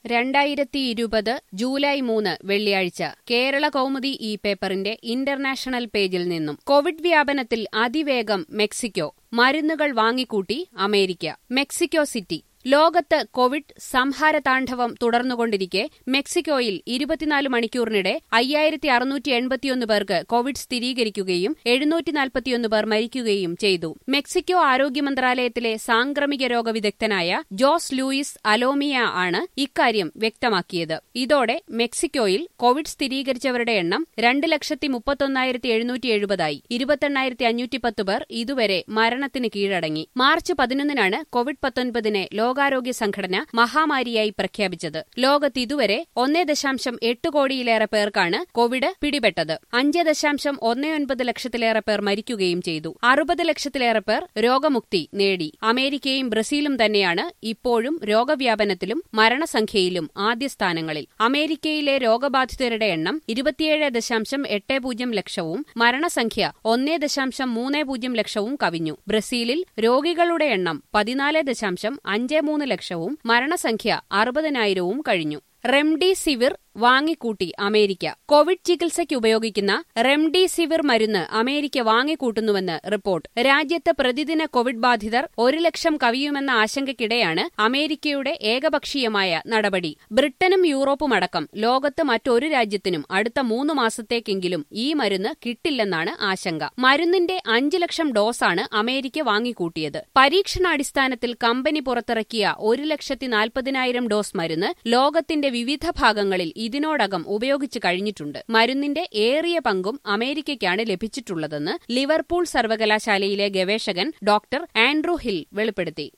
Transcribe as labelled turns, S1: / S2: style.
S1: രണ്ടായിരത്തി ഇരുപത് ജൂലൈ മൂന്ന് വെള്ളിയാഴ്ച കേരള കൗമുദി ഈ പേപ്പറിന്റെ ഇന്റർനാഷണൽ പേജിൽ നിന്നും കോവിഡ് വ്യാപനത്തിൽ അതിവേഗം മെക്സിക്കോ മരുന്നുകൾ വാങ്ങിക്കൂട്ടി അമേരിക്ക മെക്സിക്കോ സിറ്റി ലോകത്ത് കോവിഡ് സംഹാരതാണ്ഡവം തുടർന്നുകൊണ്ടിരിക്കെ മെക്സിക്കോയിൽ ഇരുപത്തിനാല് മണിക്കൂറിനിടെ അയ്യായിരത്തി അറുന്നൂറ്റി എൺപത്തിയൊന്ന് പേർക്ക് കോവിഡ് സ്ഥിരീകരിക്കുകയും എഴുന്നൂറ്റി നാൽപ്പത്തിയൊന്ന് പേർ മരിക്കുകയും ചെയ്തു മെക്സിക്കോ ആരോഗ്യ മന്ത്രാലയത്തിലെ സാംക്രമിക രോഗ വിദഗ്ധനായ ജോസ് ലൂയിസ് അലോമിയ ആണ് ഇക്കാര്യം വ്യക്തമാക്കിയത് ഇതോടെ മെക്സിക്കോയിൽ കോവിഡ് സ്ഥിരീകരിച്ചവരുടെ എണ്ണം രണ്ട് ലക്ഷത്തി മുപ്പത്തൊന്നായിരത്തി എഴുന്നൂറ്റി എഴുപതായി ഇരുപത്തെണ്ണായിരത്തി അഞ്ഞൂറ്റി പത്ത് പേർ ഇതുവരെ മരണത്തിന് കീഴടങ്ങി മാർച്ച് പതിനൊന്നിനാണ് കോവിഡ് പത്തൊൻപതിനെ ലോകാരോഗ്യ സംഘടന മഹാമാരിയായി പ്രഖ്യാപിച്ചത് ലോകത്ത് ഇതുവരെ ഒന്നേ ദശാംശം എട്ട് കോടിയിലേറെ പേർക്കാണ് കോവിഡ് പിടിപെട്ടത് അഞ്ച് ദശാംശം ഒന്നേ ഒൻപത് ലക്ഷത്തിലേറെ പേർ മരിക്കുകയും ചെയ്തു അറുപത് ലക്ഷത്തിലേറെ പേർ രോഗമുക്തി നേടി അമേരിക്കയും ബ്രസീലും തന്നെയാണ് ഇപ്പോഴും രോഗവ്യാപനത്തിലും മരണസംഖ്യയിലും ആദ്യ സ്ഥാനങ്ങളിൽ അമേരിക്കയിലെ രോഗബാധിതരുടെ എണ്ണം ഇരുപത്തിയേഴ് ദശാംശം എട്ട് പൂജ്യം ലക്ഷവും മരണസംഖ്യ ഒന്നേ ദശാംശം മൂന്ന് പൂജ്യം ലക്ഷവും കവിഞ്ഞു ബ്രസീലിൽ രോഗികളുടെ എണ്ണം പതിനാല് ദശാംശം അഞ്ച് മൂന്ന് ലക്ഷവും മരണസംഖ്യ അറുപതിനായിരവും കഴിഞ്ഞു റെംഡിസിവിർ വാങ്ങിക്കൂട്ടി അമേരിക്ക കോവിഡ് ചികിത്സയ്ക്ക് ഉപയോഗിക്കുന്ന റെംഡിസിവിർ മരുന്ന് അമേരിക്ക വാങ്ങിക്കൂട്ടുന്നുവെന്ന് റിപ്പോർട്ട് രാജ്യത്ത് പ്രതിദിന കോവിഡ് ബാധിതർ ഒരു ലക്ഷം കവിയുമെന്ന ആശങ്കയ്ക്കിടെയാണ് അമേരിക്കയുടെ ഏകപക്ഷീയമായ നടപടി ബ്രിട്ടനും യൂറോപ്പും അടക്കം ലോകത്ത് മറ്റൊരു രാജ്യത്തിനും അടുത്ത മൂന്ന് മാസത്തേക്കെങ്കിലും ഈ മരുന്ന് കിട്ടില്ലെന്നാണ് ആശങ്ക മരുന്നിന്റെ അഞ്ച് ലക്ഷം ഡോസാണ് അമേരിക്ക വാങ്ങിക്കൂട്ടിയത് പരീക്ഷണാടിസ്ഥാനത്തിൽ കമ്പനി പുറത്തിറക്കിയ ഒരു ലക്ഷത്തി നാൽപ്പതിനായിരം ഡോസ് മരുന്ന് ലോകത്തിന്റെ വിവിധ ഭാഗങ്ങളിൽ ഇതിനോടകം ഉപയോഗിച്ചു കഴിഞ്ഞിട്ടുണ്ട് മരുന്നിന്റെ ഏറിയ പങ്കും അമേരിക്കയ്ക്കാണ് ലഭിച്ചിട്ടുള്ളതെന്ന് ലിവർപൂൾ സർവകലാശാലയിലെ ഗവേഷകൻ ഡോക്ടർ ആൻഡ്രൂ ഹിൽ വെളിപ്പെടുത്തി